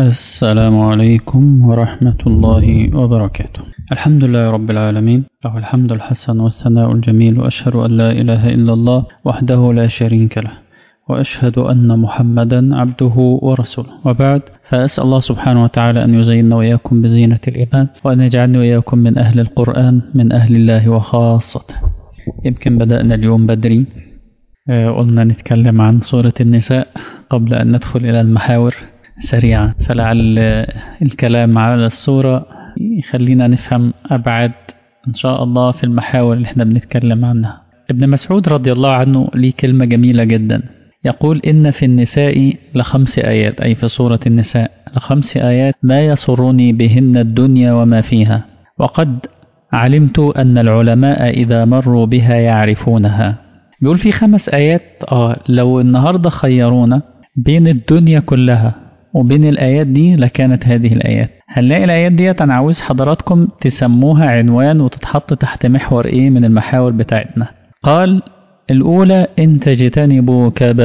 السلام عليكم ورحمة الله وبركاته الحمد لله رب العالمين له الحمد الحسن والثناء الجميل وأشهد أن لا إله إلا الله وحده لا شريك له وأشهد أن محمدا عبده ورسوله وبعد فأسأل الله سبحانه وتعالى أن يزيننا وإياكم بزينة الإيمان وأن يجعلني وإياكم من أهل القرآن من أهل الله وخاصته يمكن بدأنا اليوم بدري آه، قلنا نتكلم عن سورة النساء قبل أن ندخل إلى المحاور سريعا فلعل الكلام على السورة يخلينا نفهم أبعد إن شاء الله في المحاور اللي احنا بنتكلم عنها ابن مسعود رضي الله عنه ليه كلمة جميلة جدا يقول إن في النساء لخمس آيات أي في سورة النساء لخمس آيات ما يسرني بهن الدنيا وما فيها وقد علمت أن العلماء إذا مروا بها يعرفونها بيقول في خمس آيات آه لو النهاردة خيرونا بين الدنيا كلها وبين الآيات دي لكانت هذه الآيات هنلاقي الآيات ديت أنا عاوز حضراتكم تسموها عنوان وتتحط تحت محور إيه من المحاور بتاعتنا قال الأولى إن تجتنبوا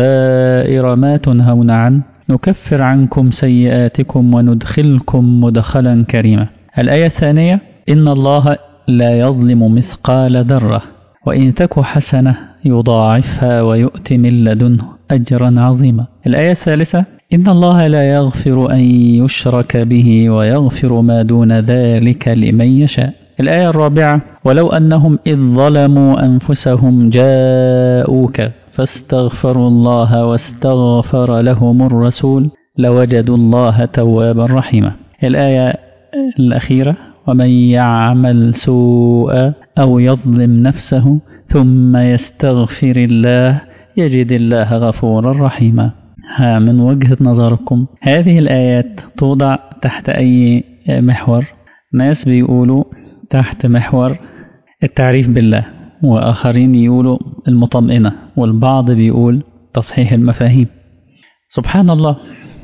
كبائر ما تنهون عنه نكفر عنكم سيئاتكم وندخلكم مدخلا كريما الآية الثانية إن الله لا يظلم مثقال ذرة وإن تك حسنة يضاعفها ويؤتي من لدنه أجرا عظيما الآية الثالثة إن الله لا يغفر أن يشرك به ويغفر ما دون ذلك لمن يشاء الآية الرابعة ولو أنهم إذ ظلموا أنفسهم جاءوك فاستغفروا الله واستغفر لهم الرسول لوجدوا الله توابا رحيما الآية الأخيرة ومن يعمل سوءا أو يظلم نفسه ثم يستغفر الله يجد الله غفورا رحيما ها من وجهة نظركم هذه الآيات توضع تحت أي محور ناس بيقولوا تحت محور التعريف بالله وآخرين يقولوا المطمئنة والبعض بيقول تصحيح المفاهيم سبحان الله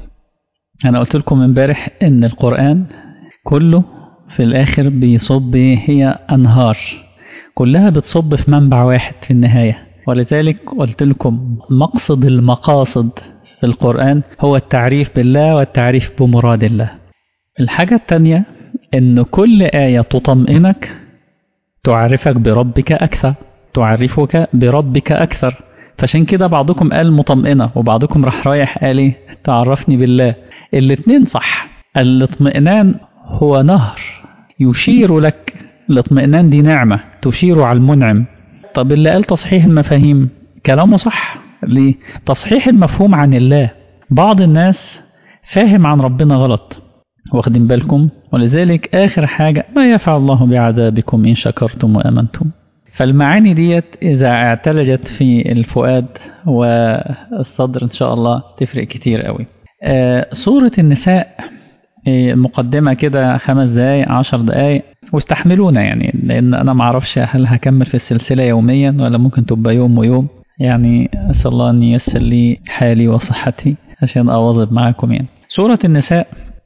أنا قلت لكم امبارح إن القرآن كله في الآخر بيصب هي أنهار كلها بتصب في منبع واحد في النهاية ولذلك قلت لكم مقصد المقاصد في القرآن هو التعريف بالله والتعريف بمراد الله الحاجة التانية إن كل آية تطمئنك تعرفك بربك أكثر تعرفك بربك أكثر فعشان كده بعضكم قال مطمئنة وبعضكم راح رايح قال إيه تعرفني بالله الاتنين صح الاطمئنان هو نهر يشير لك الاطمئنان دي نعمة تشير على المنعم طب اللي قال تصحيح المفاهيم كلامه صح ليه؟ تصحيح المفهوم عن الله بعض الناس فاهم عن ربنا غلط واخدين بالكم ولذلك آخر حاجة ما يفعل الله بعذابكم إن شكرتم وأمنتم فالمعاني ديت إذا اعتلجت في الفؤاد والصدر إن شاء الله تفرق كتير قوي آه سورة النساء آه مقدمة كده خمس دقايق عشر دقايق واستحملونا يعني لأن أنا معرفش هل هكمل في السلسلة يوميا ولا ممكن تبقى يوم ويوم يعني أسأل الله أن ييسر لي حالي وصحتي عشان أواظب معكم يعني سورة النساء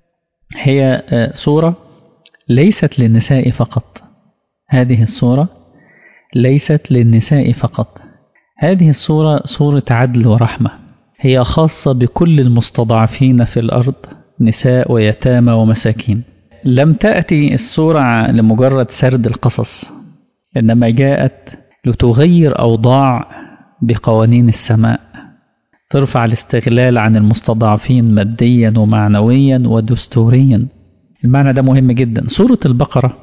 هي سورة ليست للنساء فقط هذه السورة ليست للنساء فقط هذه السورة سورة عدل ورحمة هي خاصة بكل المستضعفين في الأرض نساء ويتامى ومساكين لم تأتي السورة لمجرد سرد القصص إنما جاءت لتغير أوضاع بقوانين السماء ترفع الاستغلال عن المستضعفين ماديا ومعنويا ودستوريا المعنى ده مهم جدا سورة البقرة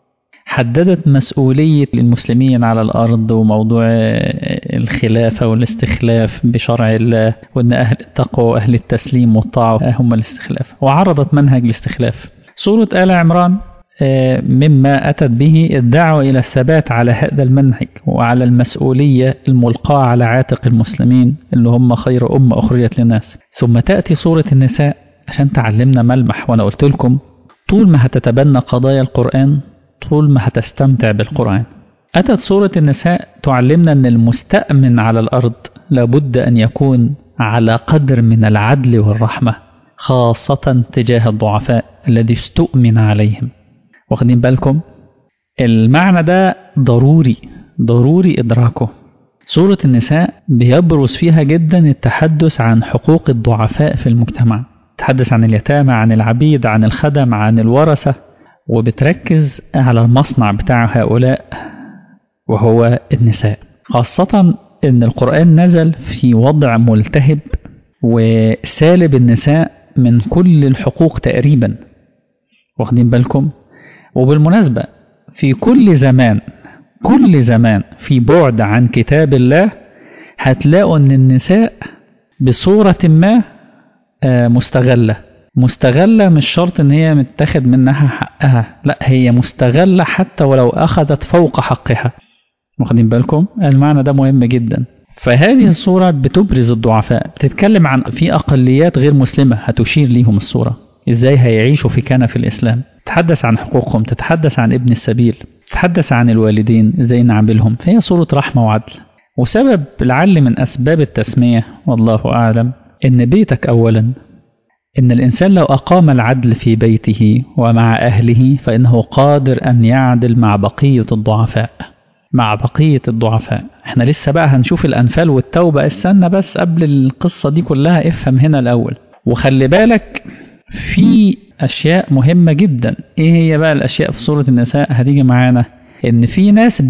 حددت مسؤولية المسلمين على الأرض وموضوع الخلافة والاستخلاف بشرع الله وأن أهل التقوى وأهل التسليم والطاعة هم الاستخلاف وعرضت منهج الاستخلاف سورة آل عمران مما أتت به الدعوة إلى الثبات على هذا المنهج وعلى المسؤولية الملقاة على عاتق المسلمين اللي هم خير أمة أخرجت للناس ثم تأتي سورة النساء عشان تعلمنا ملمح وأنا قلت لكم طول ما هتتبنى قضايا القرآن طول ما هتستمتع بالقرآن أتت سورة النساء تعلمنا أن المستأمن على الأرض لابد أن يكون على قدر من العدل والرحمة خاصة تجاه الضعفاء الذي استؤمن عليهم واخدين بالكم المعنى ده ضروري ضروري إدراكه سورة النساء بيبرز فيها جدا التحدث عن حقوق الضعفاء في المجتمع تحدث عن اليتامى عن العبيد عن الخدم عن الورثة وبتركز على المصنع بتاع هؤلاء وهو النساء خاصة إن القرآن نزل في وضع ملتهب وسالب النساء من كل الحقوق تقريبا واخدين بالكم وبالمناسبة في كل زمان كل زمان في بعد عن كتاب الله هتلاقوا ان النساء بصورة ما مستغلة مستغلة مش شرط ان هي متاخد منها حقها لا هي مستغلة حتى ولو اخذت فوق حقها واخدين بالكم المعنى ده مهم جدا فهذه الصورة بتبرز الضعفاء بتتكلم عن في أقليات غير مسلمة هتشير ليهم الصورة إزاي هيعيشوا في كنف الإسلام تتحدث عن حقوقهم تتحدث عن ابن السبيل تتحدث عن الوالدين إزاي نعاملهم فهي صورة رحمة وعدل وسبب لعل من أسباب التسمية والله أعلم إن بيتك أولا إن الإنسان لو أقام العدل في بيته ومع أهله فإنه قادر أن يعدل مع بقية الضعفاء مع بقية الضعفاء احنا لسه بقى هنشوف الأنفال والتوبة استنى بس قبل القصة دي كلها افهم هنا الأول وخلي بالك في أشياء مهمة جدا ايه هي بقى الأشياء في سورة النساء هتيجي معانا ان في ناس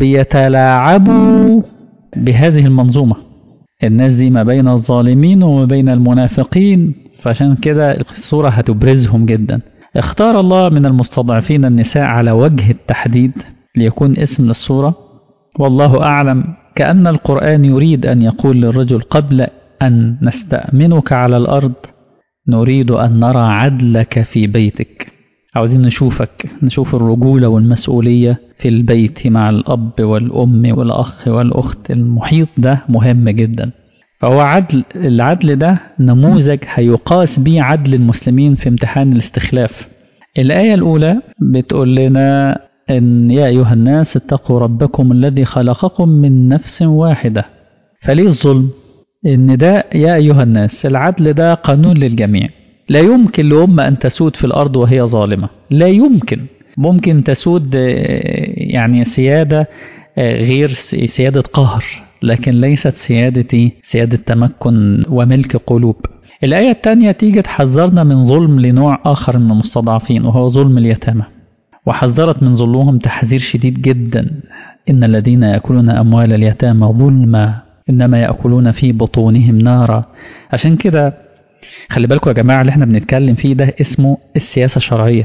بيتلاعبوا بهذه المنظومة الناس دي ما بين الظالمين وما بين المنافقين فعشان كده الصورة هتبرزهم جدا اختار الله من المستضعفين النساء على وجه التحديد ليكون اسم للصورة والله أعلم كأن القرآن يريد أن يقول للرجل قبل أن نستأمنك على الأرض نريد أن نرى عدلك في بيتك عاوزين نشوفك نشوف الرجولة والمسؤولية في البيت مع الأب والأم والأخ والأخت المحيط ده مهم جدا فهو عدل العدل ده نموذج هيقاس به عدل المسلمين في امتحان الاستخلاف الآية الأولى بتقول لنا إن يا أيها الناس اتقوا ربكم الذي خلقكم من نفس واحدة فليه الظلم؟ إن ده يا أيها الناس العدل ده قانون للجميع لا يمكن لأمة أن تسود في الأرض وهي ظالمة لا يمكن ممكن تسود يعني سيادة غير سيادة قهر لكن ليست سيادة سيادة تمكن وملك قلوب الآية الثانية تيجي تحذرنا من ظلم لنوع آخر من المستضعفين وهو ظلم اليتامى وحذرت من ظلمهم تحذير شديد جدا إن الذين يأكلون أموال اليتامى ظلما إنما يأكلون في بطونهم نارا عشان كده خلي بالكم يا جماعة اللي احنا بنتكلم فيه ده اسمه السياسة الشرعية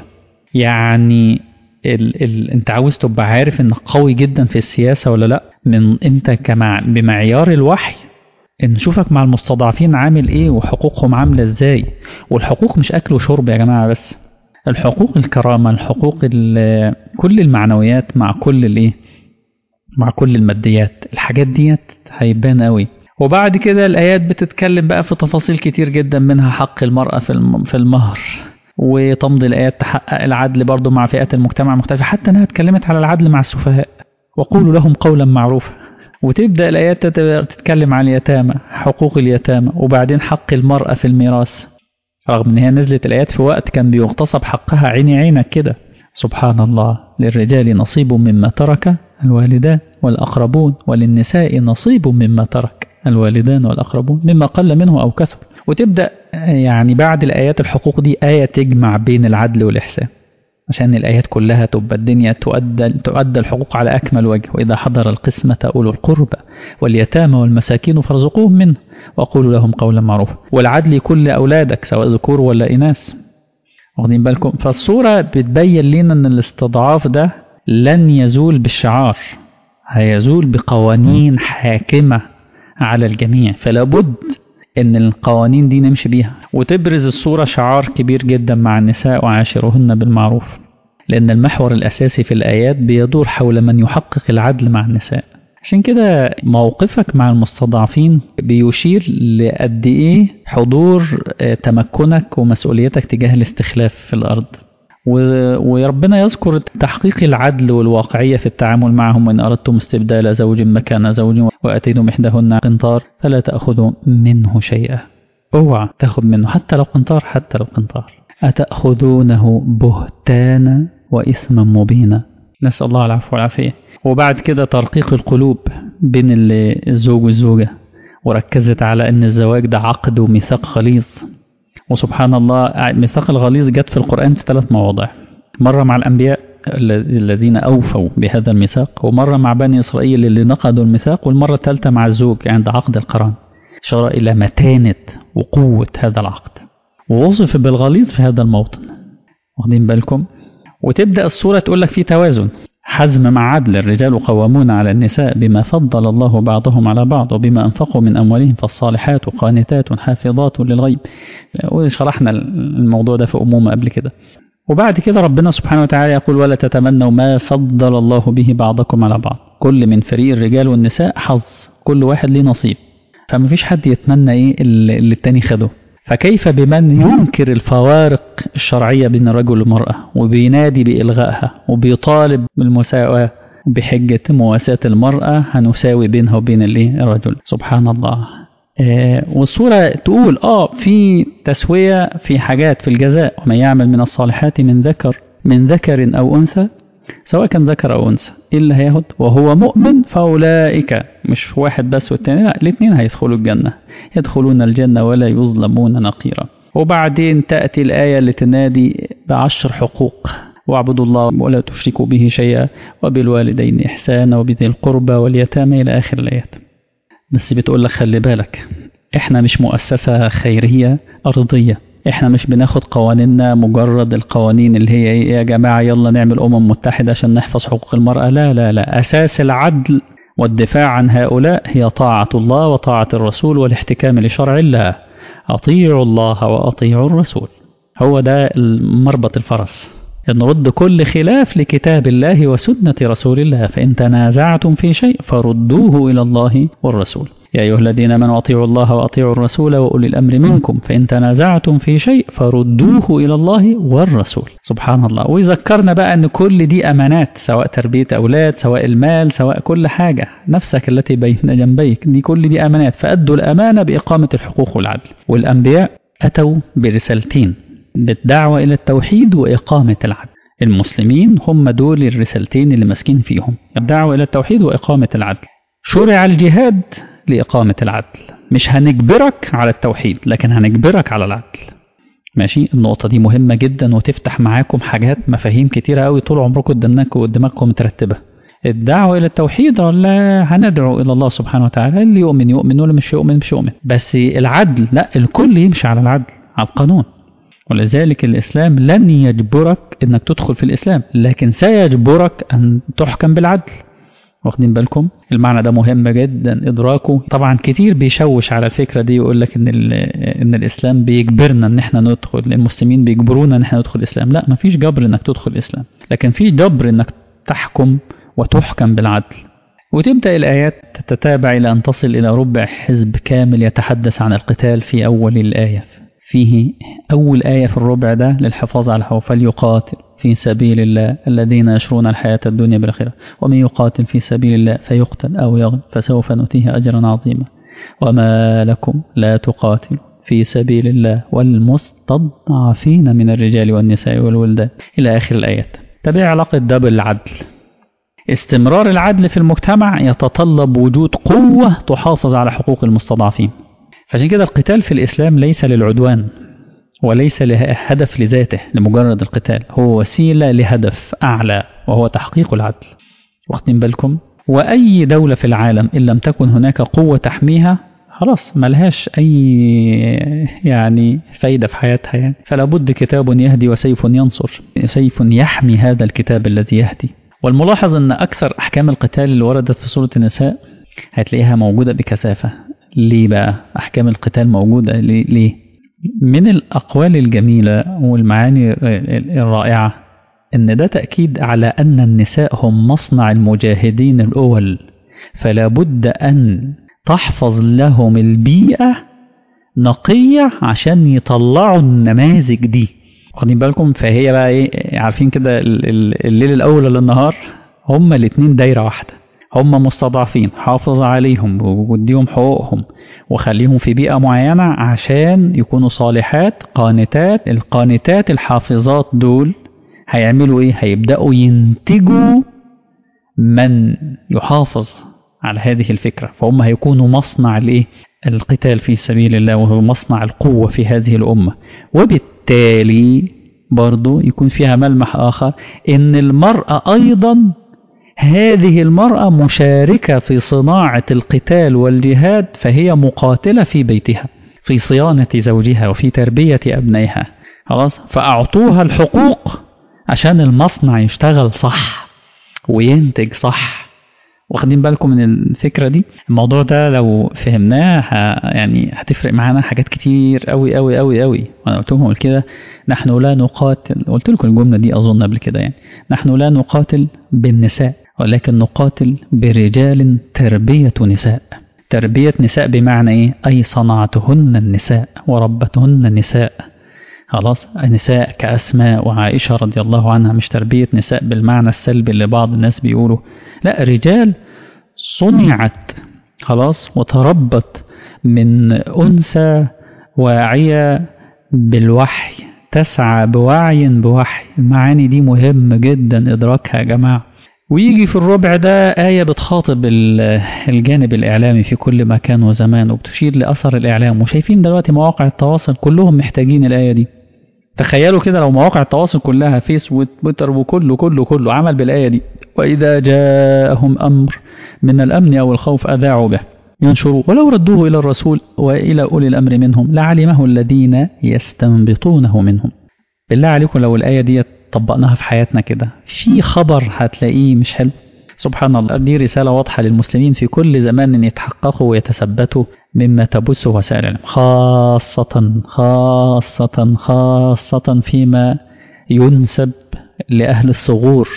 يعني ال ال انت عاوز تبقى عارف انك قوي جدا في السياسة ولا لا من انت كمع بمعيار الوحي ان نشوفك مع المستضعفين عامل ايه وحقوقهم عاملة ازاي والحقوق مش اكل وشرب يا جماعة بس الحقوق الكرامة الحقوق كل المعنويات مع كل الايه مع كل الماديات الحاجات ديت هيبان قوي وبعد كده الآيات بتتكلم بقى في تفاصيل كتير جدا منها حق المرأة في في المهر وتمضي الآيات تحقق العدل برضه مع فئات المجتمع المختلفة حتى أنها اتكلمت على العدل مع السفهاء وقولوا لهم قولا معروفا وتبدأ الآيات تتكلم عن اليتامى حقوق اليتامى وبعدين حق المرأة في الميراث رغم ان هي نزلت الآيات في وقت كان بيغتصب حقها عيني عينك كده سبحان الله للرجال نصيب مما ترك الوالدان والأقربون وللنساء نصيب مما ترك الوالدان والأقربون مما قل منه أو كثر وتبدأ يعني بعد الآيات الحقوق دي آية تجمع بين العدل والإحسان عشان الآيات كلها تبقى الدنيا تؤدى, تؤدى الحقوق على أكمل وجه وإذا حضر القسمة أولو القربى واليتامى والمساكين فارزقوهم منه وقولوا لهم قولا معروفا والعدل يكون لأولادك سواء ذكور ولا إناث واخدين بالكم فالصورة بتبين لنا أن الاستضعاف ده لن يزول بالشعار هيزول بقوانين حاكمة على الجميع فلا بد ان القوانين دي نمشي بيها وتبرز الصورة شعار كبير جدا مع النساء وعاشرهن بالمعروف لأن المحور الأساسي في الآيات بيدور حول من يحقق العدل مع النساء عشان كده موقفك مع المستضعفين بيشير لقد ايه حضور تمكنك ومسؤوليتك تجاه الاستخلاف في الأرض وربنا يذكر تحقيق العدل والواقعية في التعامل معهم وإن أردتم استبدال زوج مكان زوج وأتيتم إحداهن قنطار فلا تأخذوا منه شيئا اوعى تاخذ منه حتى لو قنطار حتى لو قنطار أتأخذونه بهتانا وإثما مبينا نسأل الله العفو والعافية وبعد كده ترقيق القلوب بين الزوج والزوجة وركزت على أن الزواج ده عقد وميثاق غليظ وسبحان الله ميثاق الغليظ جت في القرآن في ثلاث مواضع مرة مع الأنبياء الذين أوفوا بهذا الميثاق ومرة مع بني إسرائيل اللي نقضوا الميثاق والمرة الثالثة مع الزوج عند عقد القران إشارة إلى متانة وقوة هذا العقد ووصف بالغليظ في هذا الموطن واخدين بالكم وتبدأ الصورة تقول لك في توازن حزم مع عدل الرجال قوامون على النساء بما فضل الله بعضهم على بعض وبما أنفقوا من أموالهم فالصالحات قانتات حافظات للغيب وشرحنا الموضوع ده في أمومة قبل كده وبعد كده ربنا سبحانه وتعالى يقول ولا تتمنوا ما فضل الله به بعضكم على بعض كل من فريق الرجال والنساء حظ كل واحد ليه نصيب فما فيش حد يتمنى ايه اللي التاني خده فكيف بمن ينكر الفوارق الشرعية بين الرجل والمرأة وبينادي بإلغائها وبيطالب بالمساواة بحجة مواساة المرأة هنساوي بينها وبين الرجل سبحان الله آه والصورة تقول آه في تسوية في حاجات في الجزاء ومن يعمل من الصالحات من ذكر من ذكر أو أنثى سواء كان ذكر أو أنثى إيه اللي هياخد وهو مؤمن فأولئك مش واحد بس والتاني لا الاثنين هيدخلوا الجنة يدخلون الجنة ولا يظلمون نقيرا وبعدين تأتي الآية اللي تنادي بعشر حقوق واعبدوا الله ولا تشركوا به شيئا وبالوالدين إحسانا وبذي القربى واليتامى إلى آخر الآيات بس بتقول لك خلي بالك احنا مش مؤسسة خيرية أرضية احنا مش بناخد قوانيننا مجرد القوانين اللي هي ايه يا جماعة يلا نعمل أمم متحدة عشان نحفظ حقوق المرأة لا لا لا أساس العدل والدفاع عن هؤلاء هي طاعة الله وطاعة الرسول والاحتكام لشرع الله أطيعوا الله وأطيعوا الرسول هو ده مربط الفرس نرد كل خلاف لكتاب الله وسنة رسول الله فإن تنازعتم في شيء فردوه إلى الله والرسول يا أيها الذين آمنوا أطيعوا الله وأطيعوا الرسول وأولي الأمر منكم فإن تنازعتم في شيء فردوه إلى الله والرسول سبحان الله ويذكرنا بقى أن كل دي أمانات سواء تربية أولاد سواء المال سواء كل حاجة نفسك التي بين جنبيك دي كل دي أمانات فأدوا الأمانة بإقامة الحقوق والعدل والأنبياء أتوا برسالتين بالدعوة إلى التوحيد وإقامة العدل المسلمين هم دول الرسالتين اللي ماسكين فيهم الدعوة إلى التوحيد وإقامة العدل شرع الجهاد لإقامة العدل مش هنجبرك على التوحيد لكن هنجبرك على العدل ماشي النقطة دي مهمة جدا وتفتح معاكم حاجات مفاهيم كتيرة قوي طول عمركم قدامكم ودماغكم مترتبة الدعوة إلى التوحيد ولا هندعو إلى الله سبحانه وتعالى اللي يؤمن يؤمن واللي مش يؤمن مش يؤمن بس العدل لا الكل يمشي على العدل على القانون ولذلك الإسلام لن يجبرك أنك تدخل في الإسلام لكن سيجبرك أن تحكم بالعدل واخدين بالكم المعنى ده مهم جدا إدراكه طبعا كتير بيشوش على الفكرة دي ويقول لك إن, إن الإسلام بيجبرنا إن احنا ندخل المسلمين بيجبرونا إن احنا ندخل الإسلام لا مفيش جبر إنك تدخل الإسلام لكن في جبر إنك تحكم وتحكم بالعدل وتبدأ الآيات تتتابع إلى أن تصل إلى ربع حزب كامل يتحدث عن القتال في أول الآية فيه أول آية في الربع ده للحفاظ على الهوى فليقاتل في سبيل الله الذين يشرون الحياة الدنيا بالآخرة ومن يقاتل في سبيل الله فيقتل أو يغلب فسوف نؤتيه أجرا عظيما وما لكم لا تقاتلوا في سبيل الله والمستضعفين من الرجال والنساء والولدان إلى آخر الآيات تبع علاقة ده بالعدل استمرار العدل في المجتمع يتطلب وجود قوة تحافظ على حقوق المستضعفين فعشان كده القتال في الإسلام ليس للعدوان وليس هدف لذاته لمجرد القتال هو وسيلة لهدف أعلى وهو تحقيق العدل واخدين بالكم وأي دولة في العالم إن لم تكن هناك قوة تحميها خلاص ملهاش أي يعني فايدة في حياتها يعني فلا بد كتاب يهدي وسيف ينصر سيف يحمي هذا الكتاب الذي يهدي والملاحظ أن أكثر أحكام القتال اللي وردت في سورة النساء هتلاقيها موجودة بكثافة ليه بقى أحكام القتال موجودة ليه من الأقوال الجميلة والمعاني الرائعة أن ده تأكيد على أن النساء هم مصنع المجاهدين الأول فلا بد أن تحفظ لهم البيئة نقية عشان يطلعوا النماذج دي واخدين بالكم فهي بقى ايه عارفين كده الليل الأول ولا النهار هما الاتنين دايرة واحدة هم مستضعفين حافظ عليهم واديهم حقوقهم وخليهم في بيئة معينة عشان يكونوا صالحات قانتات القانتات الحافظات دول هيعملوا ايه هيبدأوا ينتجوا من يحافظ على هذه الفكرة فهم هيكونوا مصنع الايه القتال في سبيل الله وهو مصنع القوة في هذه الأمة وبالتالي برضو يكون فيها ملمح آخر إن المرأة أيضا هذه المرأة مشاركة في صناعة القتال والجهاد فهي مقاتلة في بيتها في صيانة زوجها وفي تربية أبنائها خلاص فأعطوها الحقوق عشان المصنع يشتغل صح وينتج صح واخدين بالكم من الفكرة دي الموضوع ده لو فهمناه يعني هتفرق معانا حاجات كتير قوي قوي قوي قوي وانا قلت لكم كده نحن لا نقاتل قلت لكم الجملة دي أظن قبل كده يعني نحن لا نقاتل بالنساء ولكن نقاتل برجال تربية نساء تربية نساء بمعنى إيه؟ أي صنعتهن النساء وربتهن النساء خلاص النساء كأسماء وعائشة رضي الله عنها مش تربية نساء بالمعنى السلبي اللي بعض الناس بيقولوا لا رجال صنعت خلاص وتربت من أنثى واعية بالوحي تسعى بوعي بوحي المعاني دي مهم جدا إدراكها يا جماعة ويجي في الربع ده آية بتخاطب الجانب الإعلامي في كل مكان وزمان وبتشير لأثر الإعلام وشايفين دلوقتي مواقع التواصل كلهم محتاجين الآية دي تخيلوا كده لو مواقع التواصل كلها فيس وتويتر وكله كله كله عمل بالآية دي وإذا جاءهم أمر من الأمن أو الخوف أذاعوا به ينشروا ولو ردوه إلى الرسول وإلى أولي الأمر منهم لعلمه الذين يستنبطونه منهم بالله عليكم لو الآية دي طبقناها في حياتنا كده في خبر هتلاقيه مش حلو سبحان الله دي رسالة واضحة للمسلمين في كل زمان أن يتحققوا ويتثبتوا مما تبثه وسائل الإعلام خاصة خاصة خاصة فيما ينسب لأهل الثغور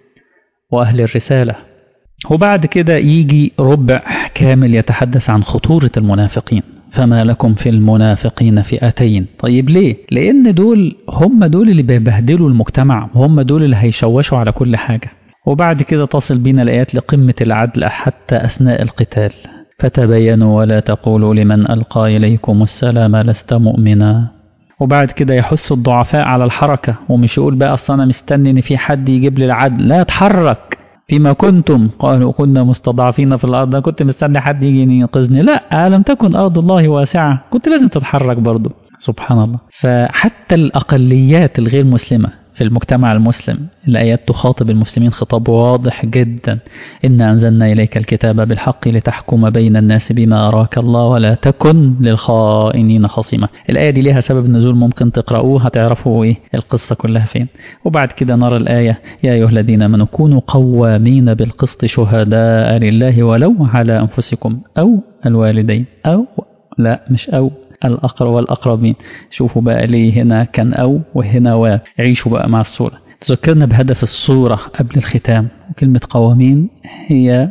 وأهل الرسالة وبعد كده يجي ربع كامل يتحدث عن خطورة المنافقين فما لكم في المنافقين فئتين طيب ليه لان دول هم دول اللي بيبهدلوا المجتمع وهم دول اللي هيشوشوا على كل حاجة وبعد كده تصل بنا الآيات لقمة العدل حتى أثناء القتال فتبينوا ولا تقولوا لمن ألقى إليكم السلام لست مؤمنا وبعد كده يحث الضعفاء على الحركة ومش يقول بقى أصلا أنا مستني إن في حد يجيب لي العدل لا اتحرك فيما كنتم قالوا كنا مستضعفين في الأرض كنت مستني حد يجي ينقذني لا لم تكن أرض الله واسعة كنت لازم تتحرك برضه سبحان الله فحتى الأقليات الغير مسلمة في المجتمع المسلم الآيات تخاطب المسلمين خطاب واضح جدا إنا أنزلنا إليك الكتاب بالحق لتحكم بين الناس بما أراك الله ولا تكن للخائنين خصيما الآية دي ليها سبب نزول ممكن تقرأوه هتعرفوا إيه القصة كلها فين وبعد كده نرى الآية يا أيها الذين آمنوا كونوا قوامين بالقسط شهداء لله ولو على أنفسكم أو الوالدين أو لا مش أو الأقرب والأقربين شوفوا بقى ليه هنا كان أو وهنا و عيشوا بقى مع الصورة تذكرنا بهدف الصورة قبل الختام وكلمة قوامين هي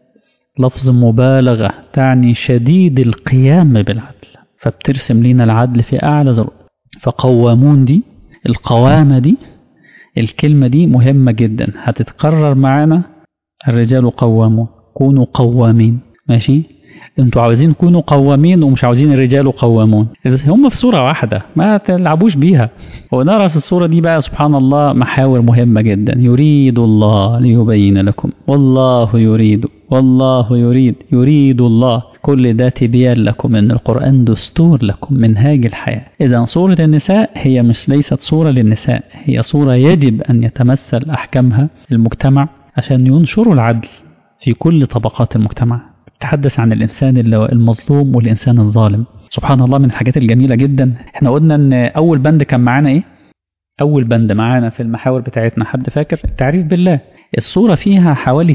لفظ مبالغة تعني شديد القيام بالعدل فبترسم لنا العدل في أعلى ذروة فقوامون دي القوامة دي الكلمة دي مهمة جدا هتتكرر معانا الرجال قوامون كونوا قوامين ماشي انتوا عاوزين تكونوا قوامين ومش عاوزين الرجال قوامون هم في صورة واحدة ما تلعبوش بيها ونرى في الصورة دي بقى سبحان الله محاور مهمة جدا يريد الله ليبين لكم والله يريد والله يريد يريد الله كل ده تبيان لكم ان القرآن دستور لكم منهاج الحياة اذا صورة النساء هي مش ليست صورة للنساء هي صورة يجب ان يتمثل احكامها المجتمع عشان ينشروا العدل في كل طبقات المجتمع تحدث عن الإنسان المظلوم والإنسان الظالم سبحان الله من الحاجات الجميلة جدا احنا قلنا ان أول بند كان معانا ايه أول بند معانا في المحاور بتاعتنا حد فاكر التعريف بالله الصورة فيها حوالي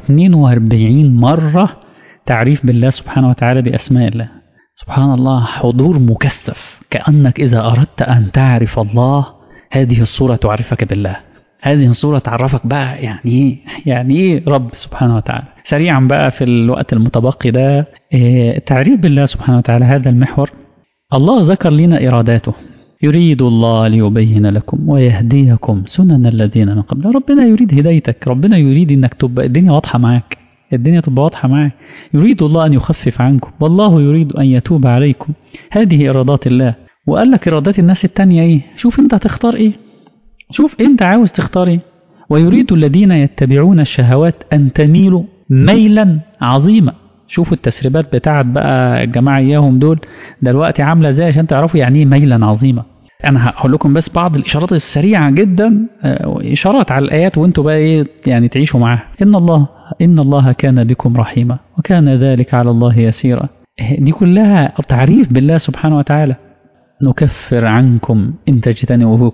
42 مرة تعريف بالله سبحانه وتعالى بأسماء الله سبحان الله حضور مكثف كأنك إذا أردت أن تعرف الله هذه الصورة تعرفك بالله هذه الصورة تعرفك بقى يعني ايه يعني ايه رب سبحانه وتعالى سريعا بقى في الوقت المتبقي ده إيه تعريف بالله سبحانه وتعالى هذا المحور الله ذكر لنا إراداته يريد الله ليبين لكم ويهديكم سنن الذين من قبل ربنا يريد هدايتك ربنا يريد انك تبقى الدنيا واضحة معاك الدنيا تبقى واضحة معاك يريد الله أن يخفف عنكم والله يريد أن يتوب عليكم هذه إرادات الله وقال لك إرادات الناس التانية إيه شوف أنت هتختار إيه شوف أنت عاوز تختار إيه ويريد الذين يتبعون الشهوات أن تميلوا ميلا عظيما شوفوا التسريبات بتاعت بقى الجماعة إياهم دول دلوقتي عاملة ازاي عشان تعرفوا يعني ايه ميلا عظيمة أنا هقول لكم بس بعض الإشارات السريعة جدا آه، إشارات على الآيات وأنتوا بقى إيه يعني تعيشوا معاها إن الله إن الله كان بكم رحيما وكان ذلك على الله يسيرا دي كلها تعريف بالله سبحانه وتعالى نكفر عنكم إن تجتنبوا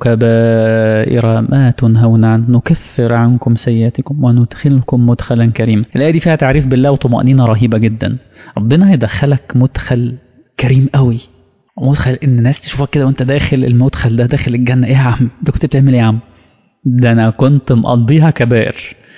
كبائر ما تنهون عنه نكفر عنكم سيئاتكم وندخلكم مدخلا كريما الآية دي فيها تعريف بالله وطمأنينة رهيبة جدا ربنا هيدخلك مدخل كريم قوي مدخل ان الناس تشوفك كده وانت داخل المدخل ده داخل الجنة ايه يا عم انت كنت بتعمل ايه يا عم ده انا كنت مقضيها كبائر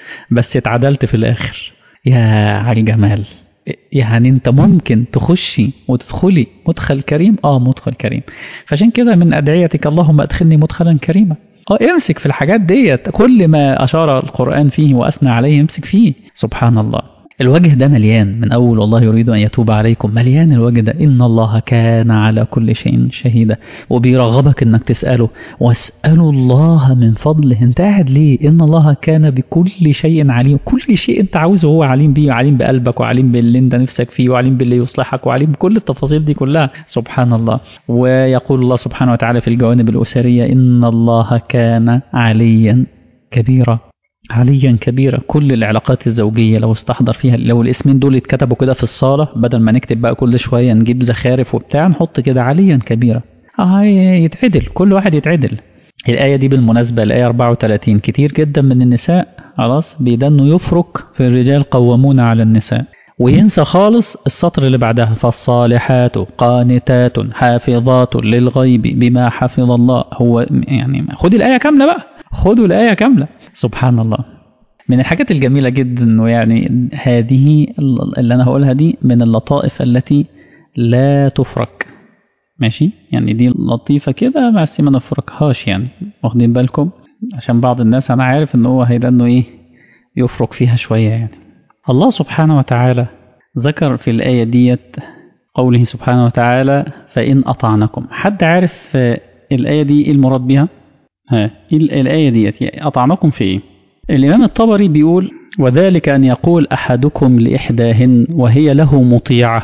بس اتعدلت في الاخر يا على الجمال يعني انت ممكن تخشي وتدخلي مدخل كريم اه مدخل كريم فعشان كده من ادعيتك اللهم ادخلني مدخلا كريما اه امسك في الحاجات ديت كل ما اشار القران فيه واثنى عليه امسك فيه سبحان الله الوجه ده مليان من أول والله يريد أن يتوب عليكم مليان الوجه ده إن الله كان على كل شيء شهيدا وبيرغبك إنك تسأله واسألوا الله من فضله أنت قاعد ليه إن الله كان بكل شيء عليم كل شيء أنت عاوزه هو عليم بيه وعليم بقلبك وعليم باللي أنت نفسك فيه وعليم باللي يصلحك وعليم بكل التفاصيل دي كلها سبحان الله ويقول الله سبحانه وتعالى في الجوانب الأسرية إن الله كان عليا كبيرا عليا كبيرا كل العلاقات الزوجية لو استحضر فيها لو الاسمين دول اتكتبوا كده في الصالة بدل ما نكتب بقى كل شوية نجيب زخارف وبتاع نحط كده عليا كبيرا اه يتعدل كل واحد يتعدل الآية دي بالمناسبة الآية 34 كتير جدا من النساء خلاص بيدنوا يفرك في الرجال قوامون على النساء وينسى خالص السطر اللي بعدها فالصالحات قانتات حافظات للغيب بما حفظ الله هو يعني خد الآية كاملة بقى خدوا الآية كاملة سبحان الله من الحاجات الجميلة جدا ويعني هذه اللي أنا هقولها دي من اللطائف التي لا تفرك ماشي يعني دي لطيفة كده بس ما نفركهاش يعني واخدين بالكم عشان بعض الناس أنا عارف إن هو هيدا إنه إيه يفرك فيها شوية يعني الله سبحانه وتعالى ذكر في الآية ديت قوله سبحانه وتعالى فإن أطعنكم حد عارف الآية دي إيه المراد بها؟ ها الآية ديت يعني أطعنكم في إيه؟ الإمام الطبري بيقول وذلك أن يقول أحدكم لإحداهن وهي له مطيعة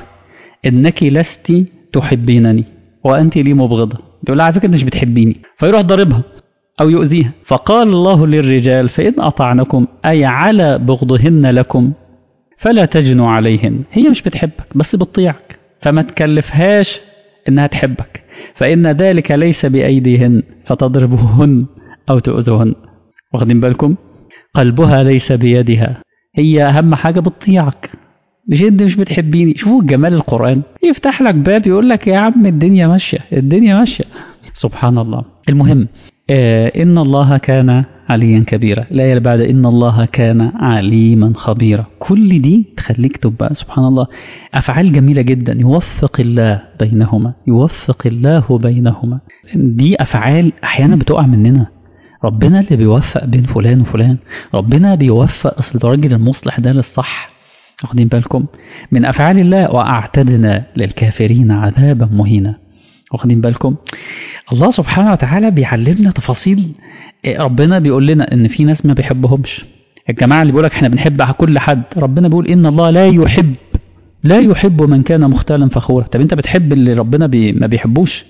إنك لست تحبينني وأنت لي مبغضة بيقول لها على فكرة مش بتحبيني فيروح ضربها أو يؤذيها فقال الله للرجال فإن أطعنكم أي على بغضهن لكم فلا تجنوا عليهن هي مش بتحبك بس بتطيعك فما تكلفهاش إنها تحبك فإن ذلك ليس بأيديهن فتضربوهن أو تؤذوهن واخدين بالكم قلبها ليس بيدها هي أهم حاجة بتطيعك مش انت مش بتحبيني شوفوا جمال القرآن يفتح لك باب يقول لك يا عم الدنيا ماشية الدنيا ماشية سبحان الله المهم آه إن الله كان عليا كبيرا الآية اللي بعد إن الله كان عليما خبيرا كل دي تخليك تبقى سبحان الله أفعال جميلة جدا يوفق الله بينهما يوفق الله بينهما دي أفعال أحيانا بتقع مننا ربنا اللي بيوفق بين فلان وفلان ربنا بيوفق أصل الراجل المصلح ده للصح واخدين بالكم من أفعال الله وأعتدنا للكافرين عذابا مهينا واخدين بالكم الله سبحانه وتعالى بيعلمنا تفاصيل ربنا بيقول لنا ان في ناس ما بيحبهمش الجماعه اللي بيقولك احنا بنحب كل حد ربنا بيقول ان الله لا يحب لا يحب من كان مختالا فخورا طب انت بتحب اللي ربنا بي ما بيحبوش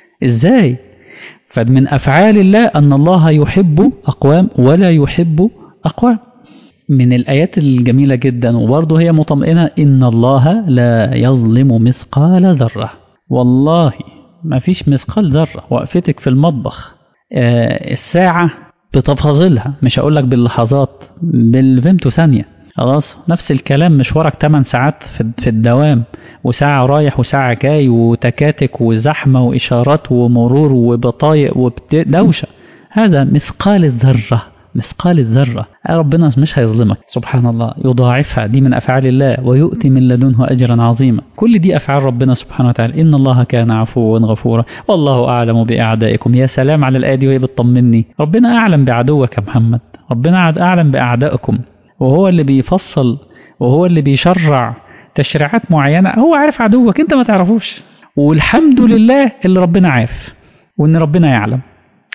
ازاي فمن افعال الله ان الله يحب اقوام ولا يحب اقوام من الآيات الجميلة جدا وبرضه هي مطمئنة إن الله لا يظلم مثقال ذرة والله ما فيش مثقال ذرة وقفتك في المطبخ آه الساعة بتفاصيلها مش هقول لك باللحظات بالفيمتو ثانية خلاص نفس الكلام مشوارك 8 ساعات في الدوام وساعة رايح وساعة جاي وتكاتك وزحمة وإشارات ومرور وبطايق ودوشة هذا مثقال الذرة مثقال الذرة ربنا مش هيظلمك سبحان الله يضاعفها دي من أفعال الله ويؤتي من لدنه أجرا عظيما كل دي أفعال ربنا سبحانه وتعالى إن الله كان عفوا غفورا والله أعلم بأعدائكم يا سلام على الآية دي وهي بتطمني ربنا أعلم بعدوك يا محمد ربنا أعلم بأعدائكم وهو اللي بيفصل وهو اللي بيشرع تشريعات معينة هو عارف عدوك انت ما تعرفوش والحمد لله اللي ربنا عارف وان ربنا يعلم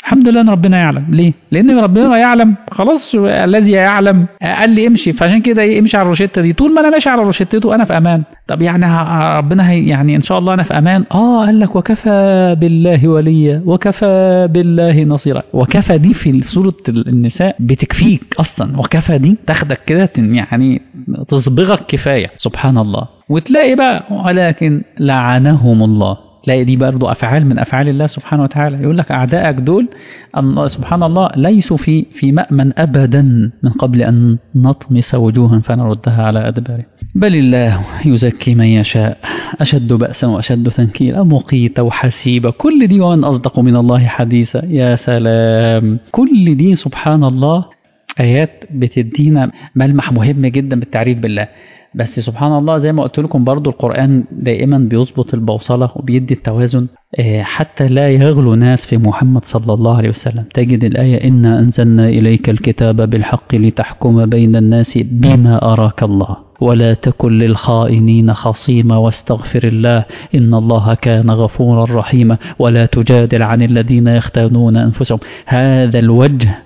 الحمد لله ان ربنا يعلم ليه لان ربنا يعلم خلاص الذي يعلم قال لي امشي فعشان كده ايه امشي على الروشته دي طول ما انا ماشي على روشتته انا في امان طب يعني ه- ربنا هي يعني ان شاء الله انا في امان اه قال لك وكفى بالله وليا وكفى بالله نصيرا وكفى دي في سوره النساء بتكفيك اصلا وكفى دي تاخدك كده تن- يعني تصبغك كفايه سبحان الله وتلاقي بقى ولكن لعنهم الله تلاقي دي برضو افعال من افعال الله سبحانه وتعالى يقول لك اعدائك دول الله سبحان الله ليسوا في في مأمن ابدا من قبل ان نطمس وجوها فنردها على ادبارهم بل الله يزكي من يشاء اشد بأسا واشد تنكيلا مقيتا وحسيبا كل دي وان اصدق من الله حديثا يا سلام كل دي سبحان الله ايات بتدينا ملمح مهم جدا بالتعريف بالله بس سبحان الله زي ما قلت لكم برضو القرآن دائما بيظبط البوصلة وبيدي التوازن آه، حتى لا يغلو ناس في محمد صلى الله عليه وسلم تجد الآية إنا أنزلنا إليك الكتاب بالحق لتحكم بين الناس بما أراك الله ولا تكن للخائنين خصيما واستغفر الله إن الله كان غفورا رحيما ولا تجادل عن الذين يختانون أنفسهم هذا الوجه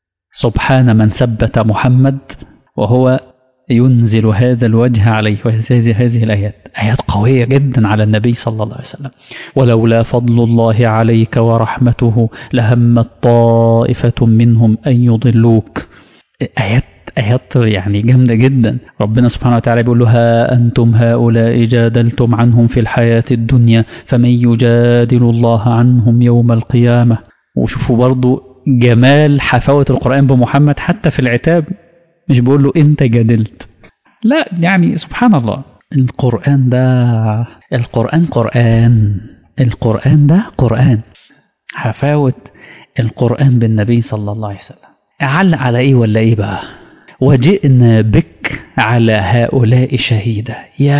سبحان من ثبت محمد وهو ينزل هذا الوجه عليه وهذه هذه الآيات آيات قوية جدا على النبي صلى الله عليه وسلم ولولا فضل الله عليك ورحمته لهمت طائفة منهم أن يضلوك آيات آيات يعني جامدة جدا ربنا سبحانه وتعالى بيقول له ها أنتم هؤلاء جادلتم عنهم في الحياة الدنيا فمن يجادل الله عنهم يوم القيامة وشوفوا برضو جمال حفاوة القرآن بمحمد حتى في العتاب مش بيقول له انت جادلت لا يعني سبحان الله القرآن ده القرآن قرآن القرآن ده قرآن حفاوة القرآن بالنبي صلى الله عليه وسلم أعلق على إيه ولا إيه بقى وجئنا بك على هؤلاء شهيدا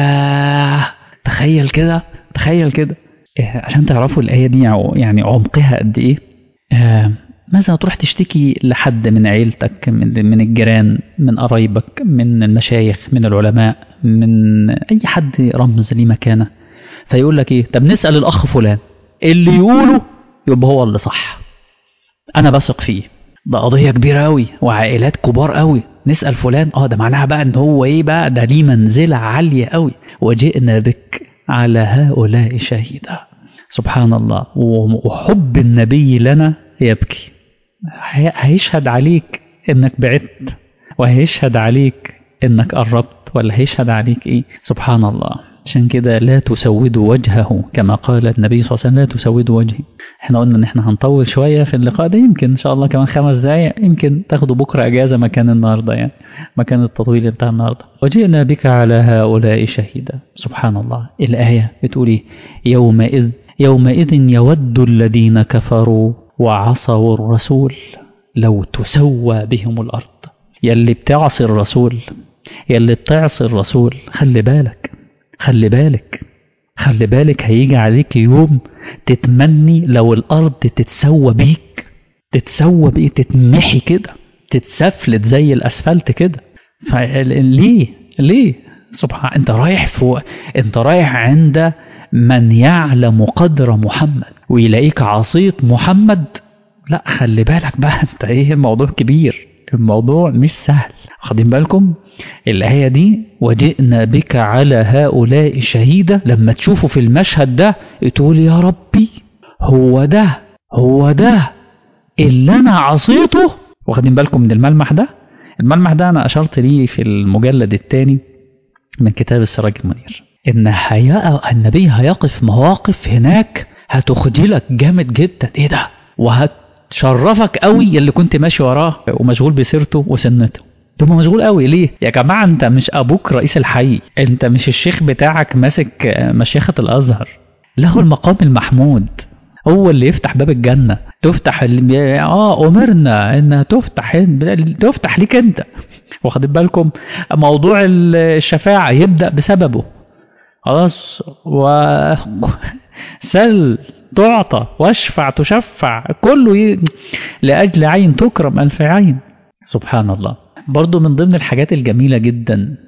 يا تخيل كده تخيل كده إيه، عشان تعرفوا الآية دي يعني عمقها قد إيه آه، مثلا تروح تشتكي لحد من عيلتك من من الجيران من قرايبك من المشايخ من العلماء من اي حد رمز ليه مكانه فيقول لك ايه طب نسال الاخ فلان اللي يقوله يبقى هو اللي صح انا بثق فيه ده قضيه كبيره قوي وعائلات كبار قوي نسال فلان اه ده معناها بقى ان هو ايه بقى ده ليه منزله عاليه قوي وجئنا بك على هؤلاء شهيدا سبحان الله وحب النبي لنا يبكي هي- هيشهد عليك انك بعدت وهيشهد عليك انك قربت ولا هيشهد عليك ايه سبحان الله عشان كده لا تسودوا وجهه كما قال النبي صلى الله عليه وسلم لا تسودوا وجهي احنا قلنا ان احنا هنطول شويه في اللقاء ده يمكن ان شاء الله كمان خمس دقايق يمكن تاخدوا بكره اجازه مكان النهارده يعني مكان التطويل بتاع النهارده وجئنا بك على هؤلاء شهيدا سبحان الله الايه بتقول ايه يومئذ يومئذ يود الذين كفروا وعصوا الرسول لو تسوى بهم الارض يلي بتعصي الرسول يلي بتعصي الرسول خلي بالك خلي بالك خلي بالك هيجي عليك يوم تتمني لو الارض تتسوى بيك تتسوى بيك تتمحي كده تتسفلت زي الاسفلت كده فليه ليه سبحان انت رايح فوق انت رايح عند من يعلم قدر محمد ويلاقيك عصيت محمد لا خلي بالك بقى انت ايه الموضوع كبير الموضوع مش سهل واخدين بالكم الآية دي وجئنا بك على هؤلاء شهيدا لما تشوفوا في المشهد ده تقول يا ربي هو ده هو ده اللي أنا عصيته واخدين بالكم من الملمح ده الملمح ده أنا أشرت ليه في المجلد الثاني من كتاب السراج المنير إن هيقى النبي هيقف مواقف هناك هتخجلك جامد جدا إيه ده وهتشرفك قوي اللي كنت ماشي وراه ومشغول بسيرته وسنته تبقى مشغول قوي ليه يا جماعه انت مش ابوك رئيس الحي انت مش الشيخ بتاعك ماسك مشيخه الازهر له المقام المحمود هو اللي يفتح باب الجنة تفتح اللي اه امرنا انها تفتح تفتح ليك انت واخدين بالكم موضوع الشفاعة يبدأ بسببه خلاص و سل تعطى واشفع تشفع كله ي... لأجل عين تكرم ألف عين سبحان الله برضو من ضمن الحاجات الجميلة جدا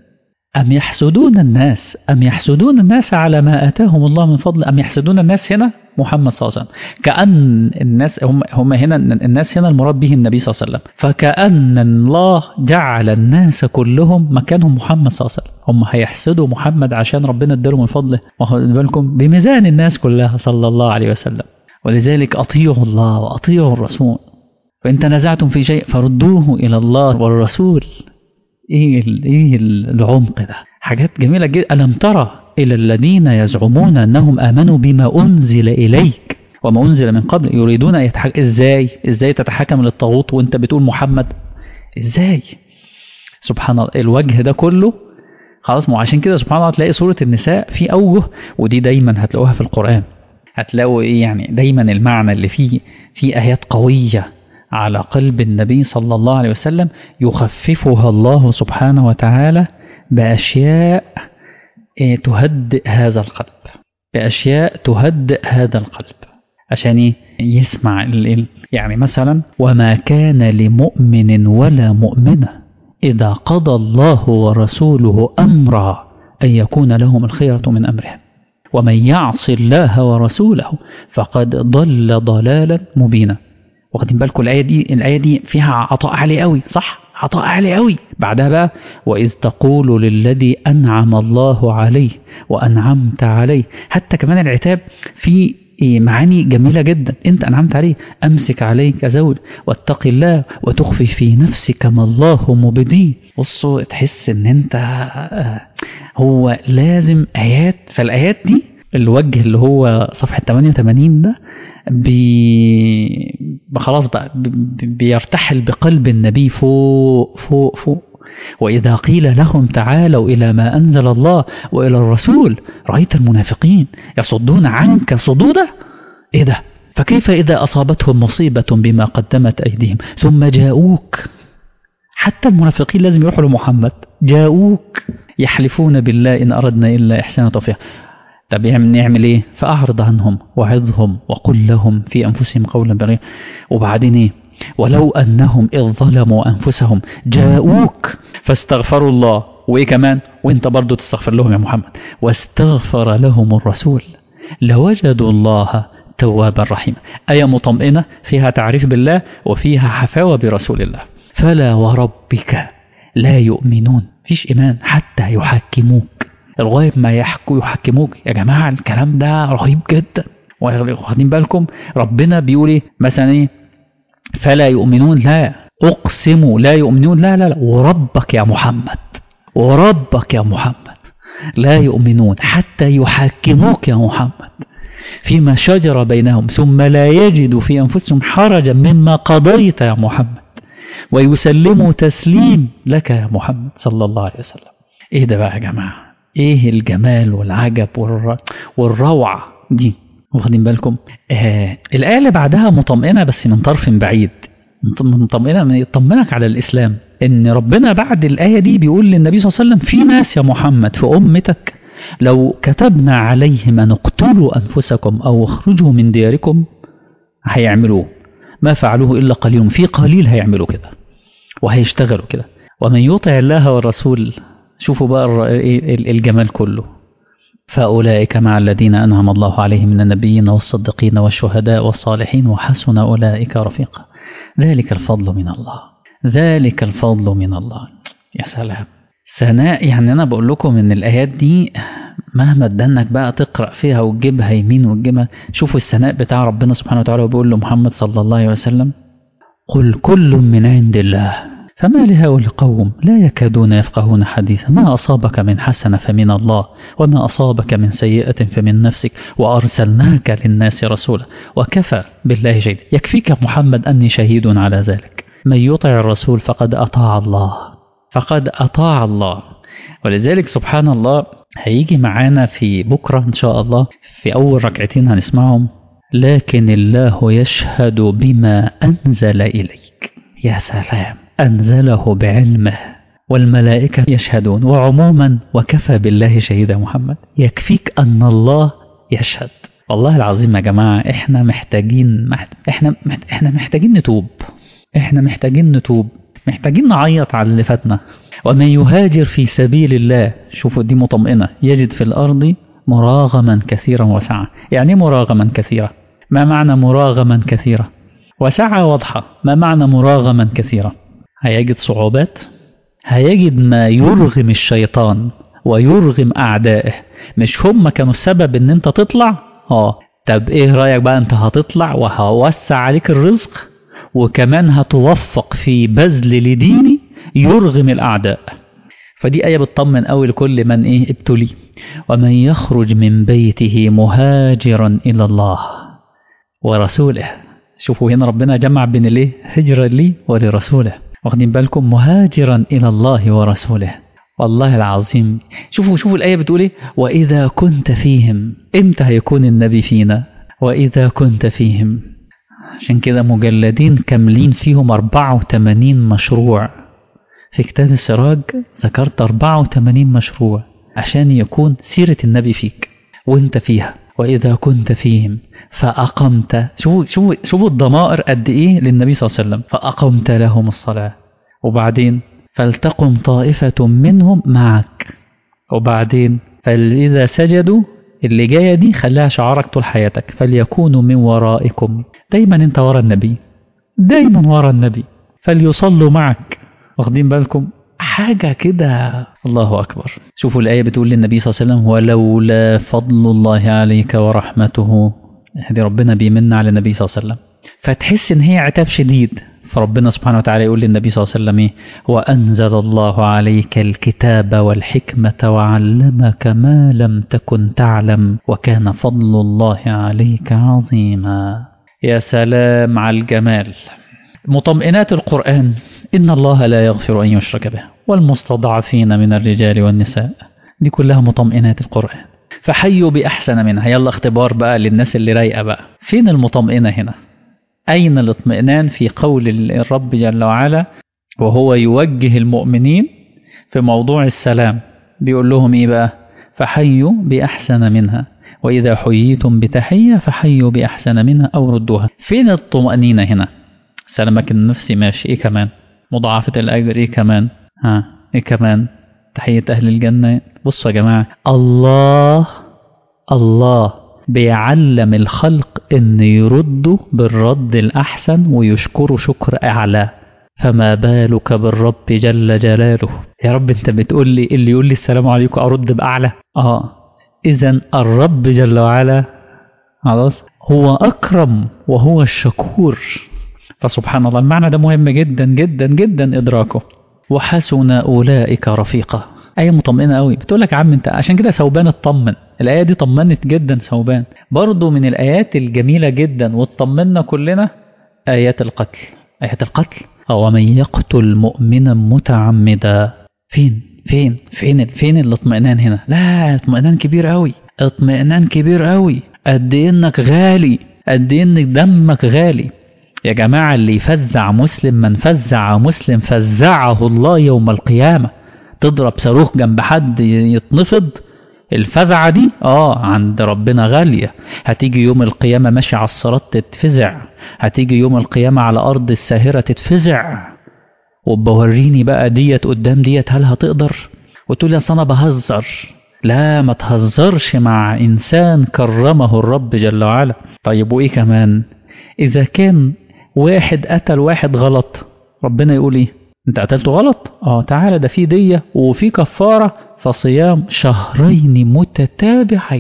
أم يحسدون الناس أم يحسدون الناس على ما آتاهم الله من فضل أم يحسدون الناس هنا محمد صلى الله عليه وسلم كأن الناس هم, هم هنا الناس هنا المراد به النبي صلى الله عليه وسلم فكأن الله جعل الناس كلهم مكانهم محمد صلى الله عليه وسلم هم هيحسدوا محمد عشان ربنا اداله من فضله واخد بالكم بميزان الناس كلها صلى الله عليه وسلم ولذلك أطيعوا الله وأطيعوا الرسول فإن تنازعتم في شيء فردوه إلى الله والرسول ايه ايه العمق ده حاجات جميله جدا الم ترى الى الذين يزعمون انهم امنوا بما انزل اليك وما انزل من قبل يريدون ان يتحك... ازاي ازاي تتحكم للطاغوت وانت بتقول محمد ازاي سبحان الله الوجه ده كله خلاص ما عشان كده سبحان الله تلاقي سوره النساء في اوجه ودي دايما هتلاقوها في القران هتلاقوا ايه يعني دايما المعنى اللي فيه في ايات قويه على قلب النبي صلى الله عليه وسلم يخففها الله سبحانه وتعالى بأشياء تهدئ هذا القلب بأشياء تهدئ هذا القلب عشان يسمع يعني مثلا وما كان لمؤمن ولا مؤمنة إذا قضى الله ورسوله أمرا أن يكون لهم الخيرة من أمرهم ومن يعص الله ورسوله فقد ضل ضلالا مبينا واخدين بالكم الايه دي الايه دي فيها عطاء عالي قوي صح عطاء عالي قوي بعدها بقى واذ تقول للذي انعم الله عليه وانعمت عليه حتى كمان العتاب في معاني جميله جدا انت انعمت عليه امسك عليك زوج واتق الله وتخفي في نفسك ما الله مبديه بصوا تحس ان انت هو لازم ايات فالايات دي الوجه اللي هو صفحه 88 ده بي خلاص بقى بيرتحل بقلب النبي فوق فوق فوق وإذا قيل لهم تعالوا إلى ما أنزل الله وإلى الرسول رأيت المنافقين يصدون عنك صدودا إيه ده فكيف إذا أصابتهم مصيبة بما قدمت أيديهم ثم جاءوك حتى المنافقين لازم يروحوا لمحمد جاءوك يحلفون بالله إن أردنا إلا إحسان توفيق طب نعمل ايه فأعرض عنهم وعظهم وقل لهم في أنفسهم قولا بغير وبعدين ايه ولو أنهم إذ ظلموا أنفسهم جاءوك فاستغفروا الله وإيه كمان وإنت برضو تستغفر لهم يا محمد واستغفر لهم الرسول لوجدوا الله توابا رحيما آية مطمئنة فيها تعريف بالله وفيها حفاوة برسول الله فلا وربك لا يؤمنون فيش إيمان حتى يحكموك لغايه ما يحكوا يحكموك يا جماعه الكلام ده رهيب جدا واخدين بالكم ربنا بيقول ايه مثلا ايه فلا يؤمنون لا اقسم لا يؤمنون لا لا لا وربك يا محمد وربك يا محمد لا يؤمنون حتى يحكموك يا محمد فيما شجر بينهم ثم لا يجدوا في انفسهم حرجا مما قضيت يا محمد ويسلموا تسليم لك يا محمد صلى الله عليه وسلم ايه ده بقى يا جماعه ايه الجمال والعجب والر... والروعة دي واخدين بالكم آه الآية اللي بعدها مطمئنة بس من طرف بعيد مطمئنة يطمنك على الإسلام إن ربنا بعد الآية دي بيقول للنبي صلى الله عليه وسلم في ناس يا محمد في أمتك لو كتبنا عليهم أن اقتلوا أنفسكم أو اخرجوا من دياركم هيعملوه ما فعلوه إلا قليل في قليل هيعملوا كده وهيشتغلوا كده ومن يطع الله والرسول شوفوا بقى الجمال كله فأولئك مع الذين أنعم الله عليهم من النبيين والصديقين والشهداء والصالحين وحسن أولئك رفيقا ذلك الفضل من الله ذلك الفضل من الله يا سلام ثناء يعني أنا بقول لكم إن الآيات دي مهما ادانك بقى تقرأ فيها وتجيبها يمين وتجيبها شوفوا الثناء بتاع ربنا سبحانه وتعالى وبيقول له محمد صلى الله عليه وسلم قل كل من عند الله فما لهؤلاء القوم لا يكادون يفقهون حديثا ما أصابك من حسنة فمن الله وما أصابك من سيئة فمن نفسك وأرسلناك للناس رسولا وكفى بالله شهيدا يكفيك محمد أني شهيد على ذلك من يطع الرسول فقد أطاع الله فقد أطاع الله ولذلك سبحان الله هيجي معانا في بكرة إن شاء الله في أول ركعتين هنسمعهم لكن الله يشهد بما أنزل إليك يا سلام أنزله بعلمه والملائكة يشهدون وعموما وكفى بالله شهيدا محمد يكفيك أن الله يشهد والله العظيم يا جماعة احنا محتاجين احنا احنا محتاجين نتوب احنا محتاجين نتوب محتاجين نعيط على اللي فاتنا ومن يهاجر في سبيل الله شوفوا دي مطمئنة يجد في الأرض مراغما كثيرا وسعة يعني مراغما كثيرا ما معنى مراغما كثيرا وسعة واضحة ما معنى مراغما كثيرا هيجد صعوبات هيجد ما يرغم الشيطان ويرغم أعدائه مش هم كانوا السبب ان انت تطلع اه طب ايه رأيك بقى انت هتطلع وهوسع عليك الرزق وكمان هتوفق في بذل لديني يرغم الأعداء فدي آية بتطمن قوي لكل من إيه ابتلي ومن يخرج من بيته مهاجرا إلى الله ورسوله شوفوا هنا ربنا جمع بين الايه هجرة لي ولرسوله واخدين بالكم مهاجرا إلى الله ورسوله والله العظيم شوفوا شوفوا الآية بتقول إيه وإذا كنت فيهم إمتى هيكون النبي فينا وإذا كنت فيهم عشان كده مجلدين كاملين فيهم 84 مشروع في كتاب السراج ذكرت 84 مشروع عشان يكون سيرة النبي فيك وانت فيها وإذا كنت فيهم فأقمت شوفوا شوفوا شوفوا الضمائر قد إيه للنبي صلى الله عليه وسلم فأقمت لهم الصلاة وبعدين فلتقم طائفة منهم معك وبعدين فإذا سجدوا اللي جاية دي خليها شعارك طول حياتك فليكونوا من ورائكم دايما انت ورا النبي دايما ورا النبي فليصلوا معك واخدين بالكم حاجة كده الله أكبر شوفوا الآية بتقول للنبي صلى الله عليه وسلم ولولا فضل الله عليك ورحمته هذه ربنا بيمن على النبي صلى الله عليه وسلم فتحس ان هي عتاب شديد فربنا سبحانه وتعالى يقول للنبي صلى الله عليه وسلم ايه وأنزل الله عليك الكتاب والحكمة وعلمك ما لم تكن تعلم وكان فضل الله عليك عظيما يا سلام على الجمال مطمئنات القرآن إن الله لا يغفر أن يشرك به والمستضعفين من الرجال والنساء دي كلها مطمئنات القرآن فحيوا بأحسن منها يلا اختبار بقى للناس اللي رايقة بقى فين المطمئنة هنا أين الاطمئنان في قول الرب جل وعلا وهو يوجه المؤمنين في موضوع السلام بيقول لهم إيه بقى فحيوا بأحسن منها وإذا حييتم بتحية فحيوا بأحسن منها أو ردوها فين الطمأنينة هنا سلامك النفسي ماشي إيه كمان مضاعفة الأجر إيه كمان ها إيه كمان تحية أهل الجنة بصوا يا جماعة الله الله بيعلم الخلق ان يردوا بالرد الأحسن ويشكروا شكر أعلى فما بالك بالرب جل جلاله يا رب انت بتقول لي اللي يقول لي السلام عليكم أرد بأعلى اه إذا الرب جل وعلا خلاص هو أكرم وهو الشكور فسبحان الله المعنى ده مهم جدا جدا جدا إدراكه وحسن أولئك رفيقا آية مطمئنة قوي بتقول لك يا عم انت عشان كده ثوبان اطمن الآية دي طمنت جدا ثوبان برضو من الآيات الجميلة جدا وتطمنا كلنا آيات القتل آيات القتل هو من يقتل مؤمنا متعمدا فين فين فين فين الاطمئنان هنا لا اطمئنان كبير قوي اطمئنان كبير قوي قد إيه انك غالي قد إيه انك دمك غالي يا جماعة اللي يفزع مسلم من فزع مسلم فزعه الله يوم القيامة تضرب صاروخ جنب حد يتنفض الفزعة دي اه عند ربنا غالية هتيجي يوم القيامة ماشي على الصراط تتفزع هتيجي يوم القيامة على أرض الساهرة تتفزع وبوريني بقى ديت قدام ديت هل هتقدر وتقول يا أنا بهزر لا ما تهزرش مع إنسان كرمه الرب جل وعلا طيب وإيه كمان إذا كان واحد قتل واحد غلط ربنا يقول إيه أنت قتلته غلط اه تعالى ده في دية وفي كفارة فصيام شهرين متتابعين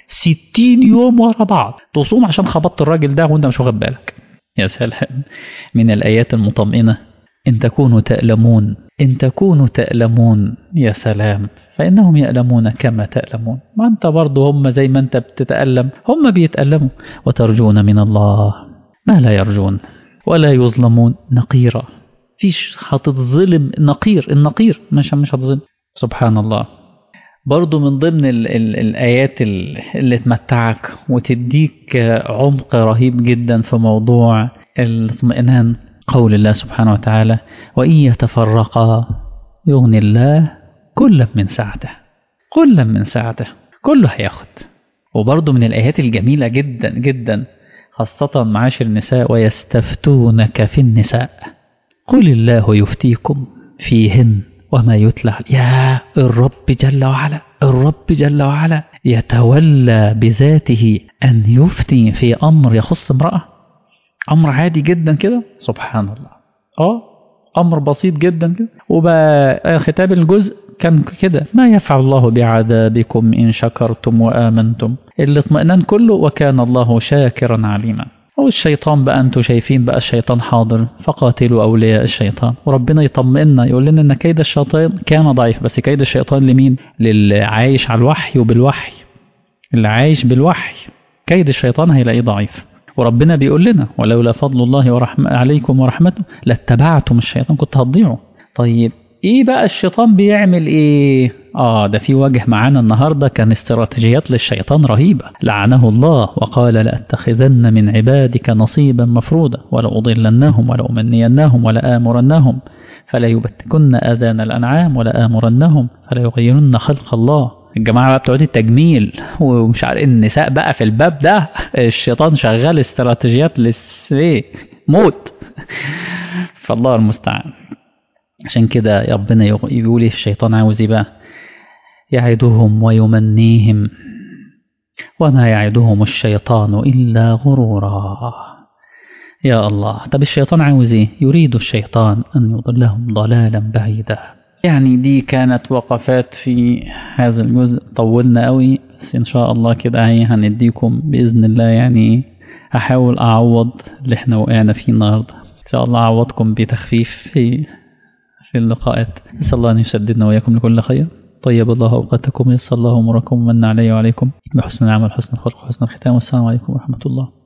ستين يوم ورا بعض تصوم عشان خبطت الراجل ده وانت مش واخد بالك يا سلام من الآيات المطمئنة إن تكونوا تألمون إن تكونوا تألمون يا سلام فإنهم يألمون كما تألمون ما أنت برضه هم زي ما أنت بتتألم هم بيتألموا وترجون من الله ما لا يرجون ولا يظلمون نقيرا فيش هتتظلم نقير النقير مش مش هتظلم سبحان الله برضو من ضمن ال ال الآيات اللي تمتعك وتديك عمق رهيب جدا في موضوع الاطمئنان قول الله سبحانه وتعالى وإن يتفرقا يغني الله كلا من سعته كلا من سعته كله هياخد وبرضو من الآيات الجميلة جدا جدا خاصة معاشر النساء ويستفتونك في النساء قل الله يفتيكم فيهن وما يتلى يا الرب جل وعلا الرب جل وعلا يتولى بذاته أن يفتي في أمر يخص امرأة أمر عادي جدا كده سبحان الله اه أمر بسيط جدا كده وبقى ختام الجزء كان كده ما يفعل الله بعذابكم إن شكرتم وآمنتم الاطمئنان كله وكان الله شاكرا عليما والشيطان بقى انتوا شايفين بقى الشيطان حاضر فقاتلوا أولياء الشيطان وربنا يطمئنا يقول لنا ان كيد الشيطان كان ضعيف بس كيد الشيطان لمين للي عايش على الوحي وبالوحي اللي عايش بالوحي كيد الشيطان هيلاقيه ضعيف وربنا بيقول لنا ولولا فضل الله ورحمة عليكم ورحمته لاتبعتم الشيطان كنت هتضيعوا طيب ايه بقى الشيطان بيعمل ايه اه ده في وجه معانا النهارده كان استراتيجيات للشيطان رهيبه لعنه الله وقال لاتخذن من عبادك نصيبا مفروضا ولأضلنهم ولأمنينهم ولآمرنهم فلا يبتكن آذان الأنعام ولآمرنهم فلا يغيرن خلق الله الجماعة بقى بتوع التجميل ومش عارف النساء بقى في الباب ده الشيطان شغال استراتيجيات للسي موت فالله المستعان عشان كده ربنا يقول الشيطان عاوز ايه بقى يعدهم ويمنيهم وما يعدهم الشيطان إلا غرورا يا الله طب الشيطان عاوز ايه يريد الشيطان أن يضلهم ضلالا بعيدا يعني دي كانت وقفات في هذا الجزء طولنا قوي بس إن شاء الله كده هي هنديكم بإذن الله يعني أحاول أعوض اللي احنا وقعنا فيه النهاردة إن شاء الله أعوضكم بتخفيف في في اللقاءات نسأل الله أن يسددنا وإياكم لكل خير طيب الله أوقاتكم يسر الله أموركم ومن علي وعليكم بحسن العمل حسن الخلق وحسن الختام والسلام عليكم ورحمة الله